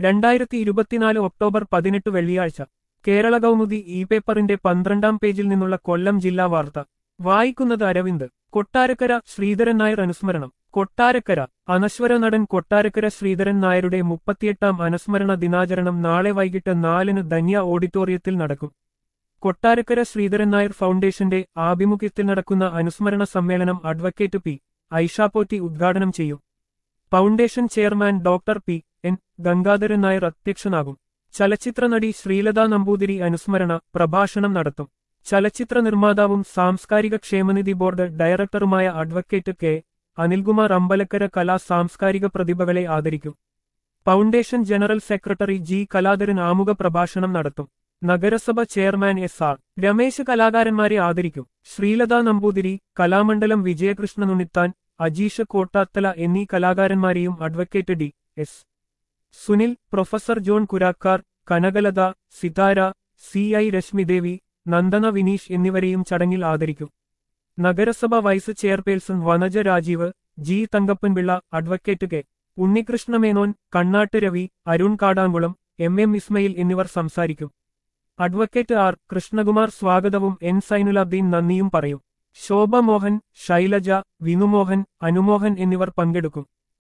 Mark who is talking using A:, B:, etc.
A: രണ്ടായിരത്തി ഇരുപത്തിനാല് ഒക്ടോബർ പതിനെട്ട് വെള്ളിയാഴ്ച കേരള കൗമുദി ഇ പേപ്പറിന്റെ പന്ത്രണ്ടാം പേജിൽ നിന്നുള്ള കൊല്ലം ജില്ലാ വാർത്ത വായിക്കുന്നത് അരവിന്ദ് കൊട്ടാരക്കര ശ്രീധരൻ നായർ അനുസ്മരണം കൊട്ടാരക്കര അനശ്വര നടൻ കൊട്ടാരക്കര ശ്രീധരൻ നായരുടെ മുപ്പത്തിയെട്ടാം അനുസ്മരണ ദിനാചരണം നാളെ വൈകിട്ട് നാലിന് ധന്യ ഓഡിറ്റോറിയത്തിൽ നടക്കും കൊട്ടാരക്കര ശ്രീധരൻ നായർ ഫൗണ്ടേഷന്റെ ആഭിമുഖ്യത്തിൽ നടക്കുന്ന അനുസ്മരണ സമ്മേളനം അഡ്വക്കേറ്റ് പി ഐഷാപോറ്റി ഉദ്ഘാടനം ചെയ്യും foundation chairman doctor P N Gangadharan Nair അധ്യക്ഷനാകും ചലച്ചിത്ര നടി ശ്രീലത നമ്പൂതിരി അനുസ്മരണ പ്രഭാഷണം നടത്തും ചലച്ചിത്ര നിർമ്മാതാവും സാംസ്കാരിക ക്ഷേമനിധി ബോർഡ് ഡയറക്ടറുമായ അഡ്വക്കേറ്റ് കെ അനിൽകുമാർ അമ്പലക്കര കലാ സാംസ്കാരിക പ്രതിഭകളെ ആദരിക്കും foundation general secretary G Kaladharan ആമുഖ പ്രഭാഷണം നടത്തും നഗരസഭ ചെയർമാൻ എസ് ആർ രമേശ് കലാകാരന്മാരെ ആദരിക്കും ശ്രീലത നമ്പൂതിരി കലാമണ്ഡലം വിജയകൃഷ്ണൻ ഉണ്ണിത്താൻ അജീഷ് കോട്ടാത്തല എന്നീ കലാകാരന്മാരെയും advocate D S Sunil professor John Kurakkar Kanakalatha Sithara C I Rashmidevi Nandana Vineesh എന്നിവരെയും ചടങ്ങിൽ ആദരിക്കും നഗരസഭ vice chairperson Vanaja Rajeev G Thankappanpillai advocate K Unnikrishnamenon Kannattu Ravi Arun Kadankulam M M Ismail എന്നിവർ സംസാരിക്കും അഡ്വക്കേറ്റ് ആർ കൃഷ്ണകുമാർ സ്വാഗതവും എൻ സൈനുലാബ്ദീൻ നന്ദിയും പറയും ശോഭ മോഹൻ ശൈലജ വിനുമോഹൻ അനുമോഹൻ എന്നിവർ പങ്കെടുക്കും